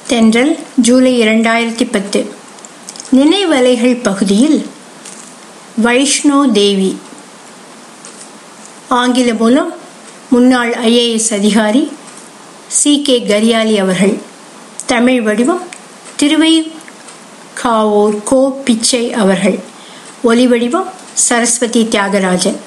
தென்றல் ஜூலை இரண்டாயிரத்தி பத்து நினைவலைகள் பகுதியில் வைஷ்ணோ தேவி ஆங்கில மூலம் முன்னாள் ஐஏஎஸ் அதிகாரி சி கே கரியாலி அவர்கள் தமிழ் வடிவம் திருவை காவூர் கோ பிச்சை அவர்கள் ஒலி வடிவம் சரஸ்வதி தியாகராஜன்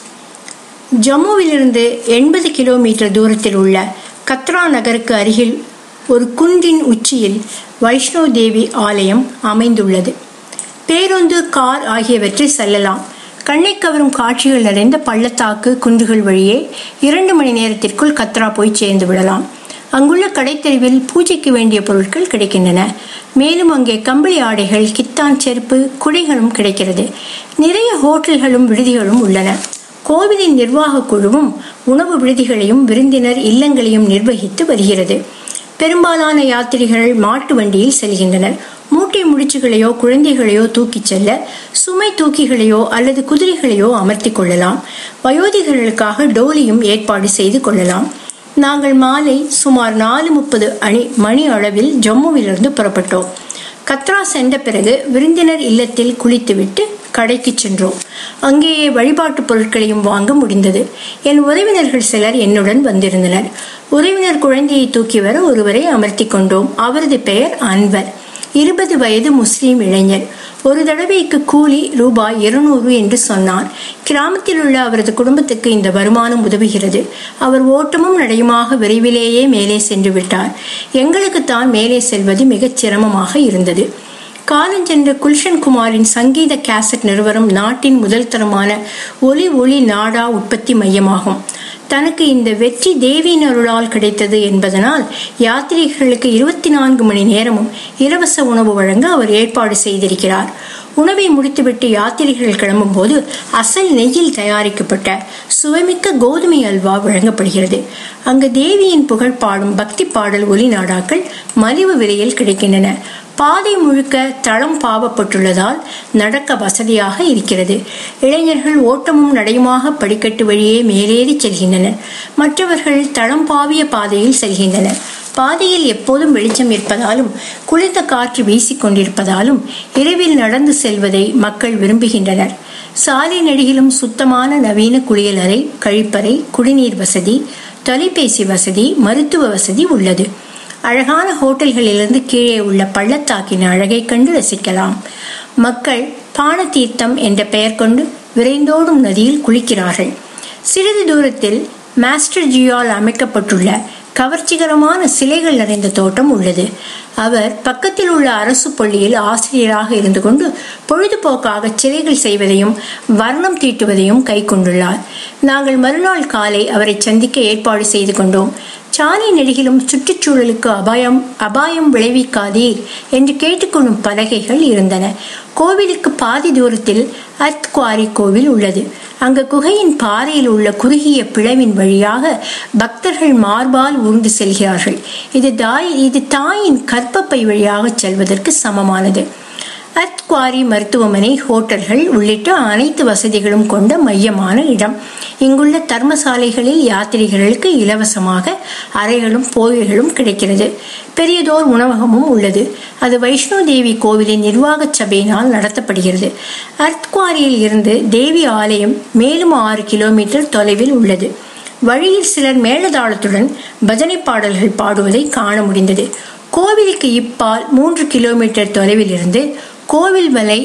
ஜம்முவிலிருந்து எண்பது கிலோமீட்டர் தூரத்தில் உள்ள கத்ரா நகருக்கு அருகில் ஒரு குன்றின் உச்சியில் வைஷ்ணோ தேவி ஆலயம் அமைந்துள்ளது பேருந்து கார் ஆகியவற்றில் செல்லலாம் கண்ணை கவரும் காட்சிகள் நிறைந்த பள்ளத்தாக்கு குன்றுகள் வழியே இரண்டு மணி நேரத்திற்குள் கத்ரா போய் சேர்ந்து விடலாம் அங்குள்ள கடைத்தெருவில் பூஜைக்கு வேண்டிய பொருட்கள் கிடைக்கின்றன மேலும் அங்கே கம்பளி ஆடைகள் கித்தான் செருப்பு குடைகளும் கிடைக்கிறது நிறைய ஹோட்டல்களும் விடுதிகளும் உள்ளன கோவிலின் நிர்வாக குழுவும் உணவு விடுதிகளையும் விருந்தினர் இல்லங்களையும் நிர்வகித்து வருகிறது பெரும்பாலான யாத்திரிகள் மாட்டு வண்டியில் செல்கின்றனர் மூட்டை முடிச்சுகளையோ குழந்தைகளையோ தூக்கிச் செல்ல சுமை தூக்கிகளையோ அல்லது குதிரைகளையோ அமர்த்தி கொள்ளலாம் வயோதிகர்களுக்காக டோலியும் ஏற்பாடு செய்து கொள்ளலாம் நாங்கள் மாலை சுமார் நாலு முப்பது அணி மணி அளவில் ஜம்முவிலிருந்து புறப்பட்டோம் கத்ரா சென்ற பிறகு விருந்தினர் இல்லத்தில் குளித்துவிட்டு கடைக்கு சென்றோம் அங்கேயே வழிபாட்டு பொருட்களையும் வாங்க முடிந்தது என் உறவினர்கள் சிலர் என்னுடன் வந்திருந்தனர் உறவினர் குழந்தையை தூக்கி வர ஒருவரை அமர்த்தி கொண்டோம் அவரது பெயர் அன்வர் இருபது வயது முஸ்லீம் இளைஞர் ஒரு தடவைக்கு கூலி ரூபாய் இருநூறு என்று சொன்னார் கிராமத்தில் உள்ள அவரது குடும்பத்துக்கு இந்த வருமானம் உதவுகிறது அவர் ஓட்டமும் நடையுமாக விரைவிலேயே மேலே சென்று விட்டார் எங்களுக்கு தான் மேலே செல்வது மிகச் சிரமமாக இருந்தது காலஞ்சென்ற குல்ஷன் குமாரின் சங்கீத கேசட் நிறுவனம் நாட்டின் முதல் தரமான ஒலி ஒளி நாடா உற்பத்தி மையமாகும் தனக்கு இந்த வெற்றி தேவியின் அருளால் கிடைத்தது என்பதனால் யாத்ரீகர்களுக்கு இருபத்தி நான்கு மணி நேரமும் இலவச உணவு வழங்க அவர் ஏற்பாடு செய்திருக்கிறார் உணவை முடித்துவிட்டு யாத்திரிகள் கிளம்பும் போது அசல் நெய்யில் தயாரிக்கப்பட்ட சுவைமிக்க கோதுமை அல்வா வழங்கப்படுகிறது அங்கு தேவியின் புகழ் பாடும் பக்தி பாடல் ஒலி நாடாக்கள் மலிவு விலையில் கிடைக்கின்றன பாதை முழுக்க தளம் பாவப்பட்டுள்ளதால் நடக்க வசதியாக இருக்கிறது இளைஞர்கள் ஓட்டமும் நடையுமாக படிக்கட்டு வழியே மேலேறி செல்கின்றனர் மற்றவர்கள் தளம் பாவிய பாதையில் செல்கின்றனர் பாதையில் எப்போதும் வெளிச்சம் இருப்பதாலும் குளிர்ந்த காற்று வீசிக் கொண்டிருப்பதாலும் இரவில் நடந்து செல்வதை மக்கள் விரும்புகின்றனர் சாலை நெடுகிலும் சுத்தமான நவீன குளியலறை கழிப்பறை குடிநீர் வசதி தொலைபேசி வசதி மருத்துவ வசதி உள்ளது அழகான ஹோட்டல்களிலிருந்து கீழே உள்ள பள்ளத்தாக்கின் அழகை கண்டு ரசிக்கலாம் மக்கள் பான தீர்த்தம் என்ற பெயர் கொண்டு விரைந்தோடும் நதியில் குளிக்கிறார்கள் சிறிது தூரத்தில் மாஸ்டர் ஜியால் அமைக்கப்பட்டுள்ள கவர்ச்சிகரமான சிலைகள் நிறைந்த தோட்டம் உள்ளது அவர் பக்கத்தில் உள்ள அரசு பள்ளியில் ஆசிரியராக இருந்து கொண்டு பொழுதுபோக்காக சிலைகள் செய்வதையும் வர்ணம் தீட்டுவதையும் கை கொண்டுள்ளார் நாங்கள் மறுநாள் காலை அவரை சந்திக்க ஏற்பாடு செய்து கொண்டோம் சாலை நெடுகிலும் சுற்றுச்சூழலுக்கு அபாயம் அபாயம் விளைவிக்காதீர் என்று கேட்டுக்கொள்ளும் பலகைகள் இருந்தன கோவிலுக்கு பாதி தூரத்தில் அத் குவாரி கோவில் உள்ளது அங்கு குகையின் பாறையில் உள்ள குறுகிய பிளவின் வழியாக பக்தர்கள் மார்பால் ஊர்ந்து செல்கிறார்கள் இது தாய் இது தாயின் கற்பப்பை வழியாக செல்வதற்கு சமமானது அத் குவாரி மருத்துவமனை ஹோட்டல்கள் உள்ளிட்ட அனைத்து வசதிகளும் கொண்ட மையமான இடம் இங்குள்ள தர்மசாலைகளில் யாத்திரிகர்களுக்கு இலவசமாக அறைகளும் போய்களும் கிடைக்கிறது பெரியதோர் உணவகமும் உள்ளது அது வைஷ்ணோ தேவி கோவிலின் நிர்வாக சபையினால் நடத்தப்படுகிறது அர்த்குவாரியில் இருந்து தேவி ஆலயம் மேலும் ஆறு கிலோமீட்டர் தொலைவில் உள்ளது வழியில் சிலர் மேளதாளத்துடன் பஜனை பாடல்கள் பாடுவதை காண முடிந்தது கோவிலுக்கு இப்பால் மூன்று கிலோமீட்டர் தொலைவில் இருந்து கோவில் வலை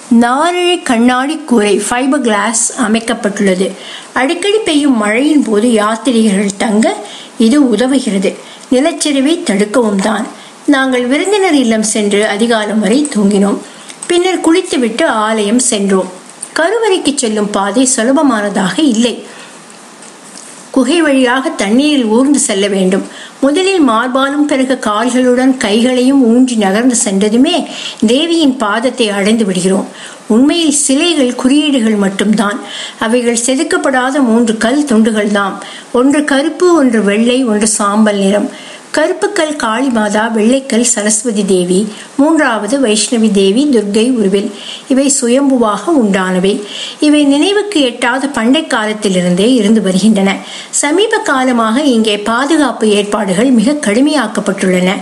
நாரழி கண்ணாடி கூரை ஃபைபர் கிளாஸ் அமைக்கப்பட்டுள்ளது அடிக்கடி பெய்யும் மழையின் போது யாத்திரிகர்கள் தங்க இது உதவுகிறது நிலச்சரிவை தடுக்கவும் தான் நாங்கள் விருந்தினர் இல்லம் சென்று அதிகாலம் வரை தூங்கினோம் பின்னர் குளித்துவிட்டு ஆலயம் சென்றோம் கருவறைக்கு செல்லும் பாதை சுலபமானதாக இல்லை குகை வழியாக தண்ணீரில் ஊர்ந்து செல்ல வேண்டும் முதலில் மார்பாலும் பிறகு கால்களுடன் கைகளையும் ஊன்றி நகர்ந்து சென்றதுமே தேவியின் பாதத்தை அடைந்து விடுகிறோம் உண்மையில் சிலைகள் குறியீடுகள் மட்டும்தான் அவைகள் செதுக்கப்படாத மூன்று கல் துண்டுகள் தான் ஒன்று கருப்பு ஒன்று வெள்ளை ஒன்று சாம்பல் நிறம் கருப்புக்கல் காளிமாதா வெள்ளைக்கல் சரஸ்வதி தேவி மூன்றாவது வைஷ்ணவி தேவி துர்கை உருவில் இவை சுயம்புவாக உண்டானவை இவை நினைவுக்கு எட்டாத பண்டை காலத்திலிருந்தே இருந்து வருகின்றன சமீப காலமாக இங்கே பாதுகாப்பு ஏற்பாடுகள் மிக கடுமையாக்கப்பட்டுள்ளன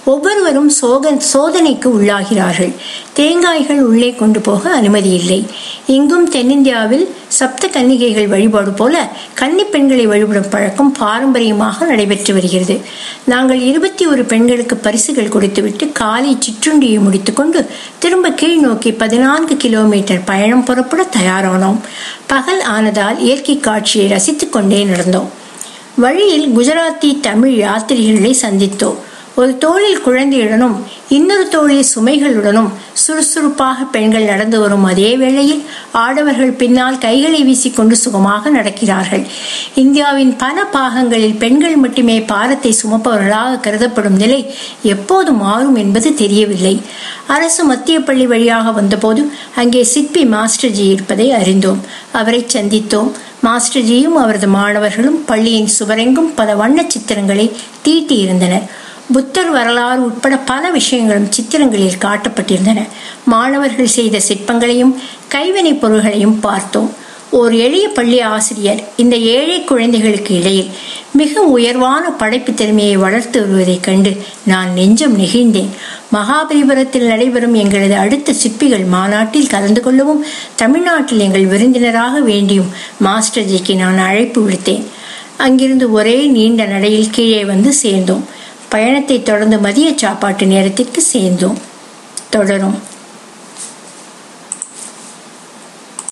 ஒவ்வொருவரும் சோக சோதனைக்கு உள்ளாகிறார்கள் தேங்காய்கள் உள்ளே கொண்டு போக அனுமதி இல்லை இங்கும் தென்னிந்தியாவில் சப்த கன்னிகைகள் வழிபாடு போல கன்னி பெண்களை வழிபடும் பழக்கம் பாரம்பரியமாக நடைபெற்று வருகிறது நாங்கள் இருபத்தி ஒரு பெண்களுக்கு பரிசுகள் கொடுத்துவிட்டு காலை சிற்றுண்டியை முடித்துக்கொண்டு திரும்ப கீழ் நோக்கி பதினான்கு கிலோமீட்டர் பயணம் புறப்பட தயாரானோம் பகல் ஆனதால் இயற்கை காட்சியை ரசித்துக் கொண்டே நடந்தோம் வழியில் குஜராத்தி தமிழ் யாத்திரிகளை சந்தித்தோம் ஒரு தோளில் குழந்தையுடனும் இன்னொரு தோளில் சுமைகளுடனும் சுறுசுறுப்பாக பெண்கள் நடந்து வரும் அதே வேளையில் ஆடவர்கள் பின்னால் கைகளை வீசிக்கொண்டு சுகமாக நடக்கிறார்கள் இந்தியாவின் பல பாகங்களில் பெண்கள் மட்டுமே பாரத்தை சுமப்பவர்களாக கருதப்படும் நிலை எப்போது மாறும் என்பது தெரியவில்லை அரசு மத்திய பள்ளி வழியாக வந்தபோது அங்கே சிற்பி மாஸ்டர்ஜி இருப்பதை அறிந்தோம் அவரை சந்தித்தோம் மாஸ்டர்ஜியும் அவரது மாணவர்களும் பள்ளியின் சுவரெங்கும் பல வண்ணச் சித்திரங்களை தீட்டியிருந்தனர் புத்தர் வரலாறு உட்பட பல விஷயங்களும் சித்திரங்களில் காட்டப்பட்டிருந்தன மாணவர்கள் செய்த சிற்பங்களையும் கைவினைப் பொருள்களையும் பார்த்தோம் ஓர் எளிய பள்ளி ஆசிரியர் இந்த ஏழை குழந்தைகளுக்கு இடையில் மிக உயர்வான படைப்பு திறமையை வளர்த்து வருவதைக் கண்டு நான் நெஞ்சம் நெகிழ்ந்தேன் மகாபலிபுரத்தில் நடைபெறும் எங்களது அடுத்த சிற்பிகள் மாநாட்டில் கலந்து கொள்ளவும் தமிழ்நாட்டில் எங்கள் விருந்தினராக வேண்டியும் மாஸ்டர்ஜிக்கு நான் அழைப்பு விடுத்தேன் அங்கிருந்து ஒரே நீண்ட நடையில் கீழே வந்து சேர்ந்தோம் பயணத்தை தொடர்ந்து மதிய சாப்பாட்டு நேரத்திற்கு சேர்ந்தோம் தொடரும்